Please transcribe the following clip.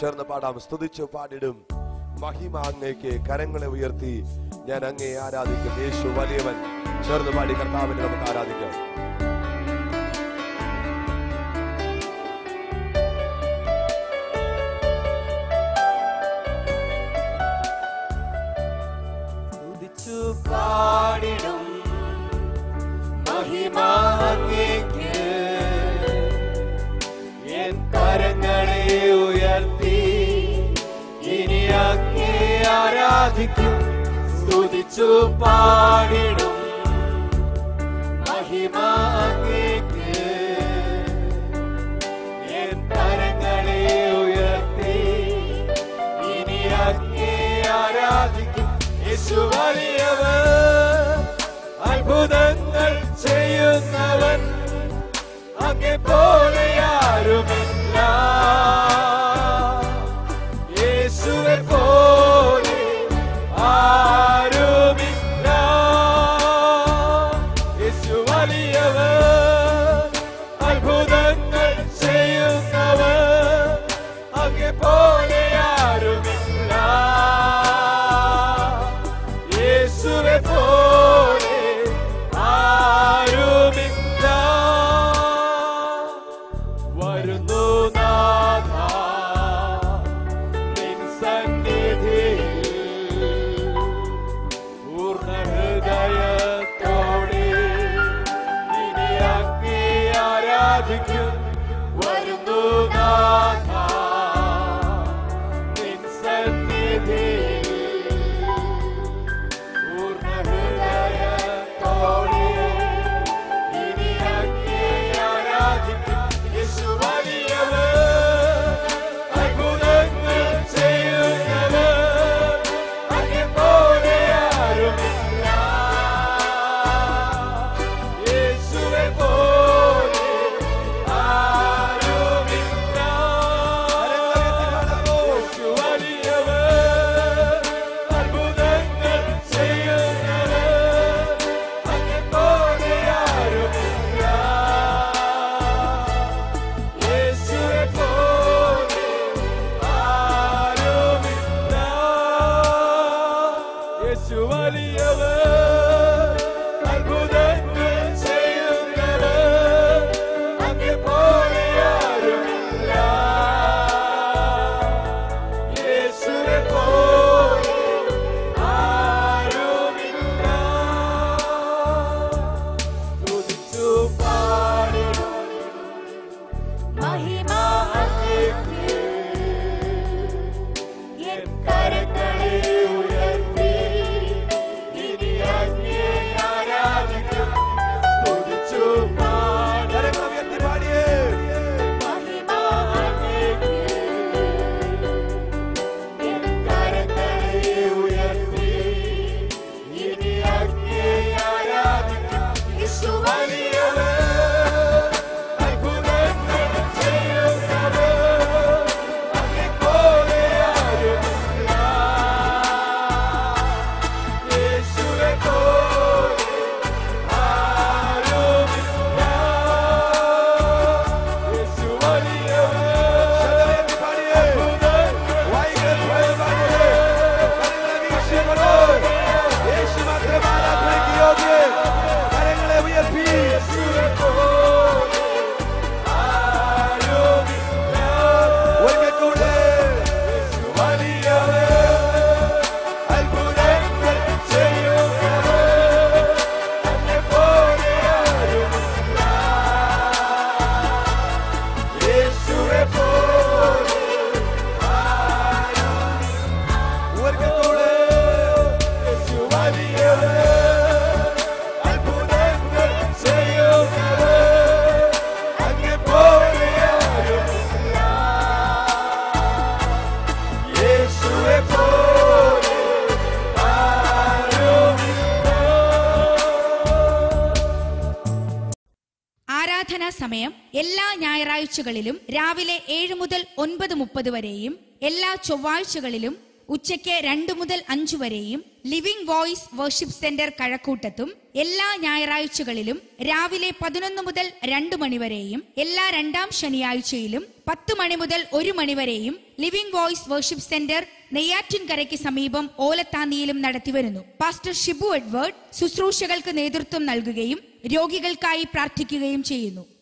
ചേർന്ന് പാടാം സ്തുതിച്ചു പാടിടും മഹിമ അങ്ങേക്ക് കരങ്ങളെ ഉയർത്തി ഞാൻ അങ്ങേ ആരാധിക്കും യേശു വലിയവൻ ചേർന്ന് പാടി കർത്താവിനെ നമുക്ക് ആരാധിക്കാം സ്തുതിച്ചു പാടിടും മഹിമ അങ്ങേക്ക് എൻ കരങ്ങളെ ഉയർത്തി ഇനി അങ്ങേ ആരാധിക്കും സ്തുതിച്ചു പാടിടും മഹിമ അങ്ങേക്ക് എൻ കരങ്ങളെ ഉയർത്തി ഇനി അങ്ങേ ആരാധിക്കും യേശു വലിയവൻ അത്ഭുതങ്ങൾ ചെയ്യുന്നവൻ അങ്ങെ പോലെ ആരുമില്ല യേശുവെ പോലെ ആരുമില്ല യേശു വലിയവൻ അത്ഭുതങ്ങൾ ചെയ്യുന്നവൻ അങ്ങെ പോലെ ആരുമില്ല യേശുവെ പോലെ ആരുമില്ല വരുന്നു നാഥ നിൻ സന്നിധിയിൽ പൂർണ്ണ ഹൃദയത്തോടെ ഇനി അങ്ങേ ആരാധിക്കും വരുന്നു നാഥ നിൻ സന്നിധിയിൽ പൂർണ്ണ ഹൃദയത്തോടെ ഇനി അങ്ങേ ആരാധിക്കും യേശു വലിയവൻ അത്ഭുതങ്ങൾ ചെയ്യുന്നവൻ അങ്ങേ പോലെ ആരുമില്ല യേശുവെ പോലെ ആരുമില്ല യേശു വലിയവൻ അത്ഭുതങ്ങൾ ചെയ്യുന്നവൻ അങ്ങേ പോലെ ആരുമില്ല യേശുവെ പോലെ ആരുമില്ല യേശു വലിയവൻ അത്ഭുതങ്ങൾ ചെയ്യുന്നവൻ അങ്ങേ പോലെ ആരുമില്ല യേശുവെ പോലെ ആരുമില്ല സ്തുതിച്ചു പാടിടും മഹിമ അങ്ങേക്ക് എൻ കരങ്ങളെ ഉയർത്തി ഇനി അങ്ങേ ആരാധിക്കും സ്തുതിച്ചു പാടിടും മഹിമ അങ്ങേക്ക് എൻ കരങ്ങളെ ഉയർത്തി ഇനി അങ്ങേ ആരാധിക്കും യേശു വലിയവൻ അത്ഭുതങ്ങൾ ചെയ്യുന്നവൻ അങ്ങേ പോലെ ആരുമില്ല യേശുവെ പോലെ ആരുമില്ല യേശു വലിയവൻ യേശു മാത്രം ആരാധനയ്ക്ക് യോഗ്യൻ കരങ്ങളെ ഉയർത്തി യേശുവെ പോലെ ആരുമില്ല ഒരിക്കൽ കൂടെ യേശു വലിയവൻ അത്ഭുതങ്ങൾ ചെയ്യുന്നവൻ അങ്ങേ പോലെ ആരുമില്ല യേശുവെ പോലെ ഒരിക്കൽ കൂടെ യേശു വലിയവൻ അത്ഭുതങ്ങൾ ചെയ്യുന്നവൻ അങ്ങേ പോലെ ആരുമില്ല യേശുവെ പോലെ ആരുമില്ല ആരാധനാ സമയം എല്ലാ ഞായറാഴ്ചകളിലും രാവിലെ ഏഴ് മുതൽ ഒൻപത് മുപ്പത് വരെയും എല്ലാ ചൊവ്വാഴ്ചകളിലും ഉച്ചയ്ക്ക് രണ്ട് മുതൽ അഞ്ചു വരെയും ലിവിംഗ് വോയിസ് വർഷിപ്പ് സെന്റർ കഴക്കൂട്ടത്തും എല്ലാ ഞായറാഴ്ചകളിലും രാവിലെ പതിനൊന്ന് മുതൽ രണ്ട് മണിവരെയും എല്ലാ രണ്ടാം ശനിയാഴ്ചയിലും പത്ത് മണി മുതൽ ഒരു മണിവരെയും ലിവിംഗ് വോയിസ് വർഷിപ്പ് സെന്റർ നെയ്യാറ്റിൻകരയ്ക്ക് സമീപം ഓലത്താന്നിയിലും നടത്തിവരുന്നു പാസ്റ്റർ ഷിബു എഡ്വേർഡ് ശുശ്രൂഷകൾക്ക് നേതൃത്വം നൽകുകയും രോഗികൾക്കായി പ്രാർത്ഥിക്കുകയും ചെയ്യുന്നു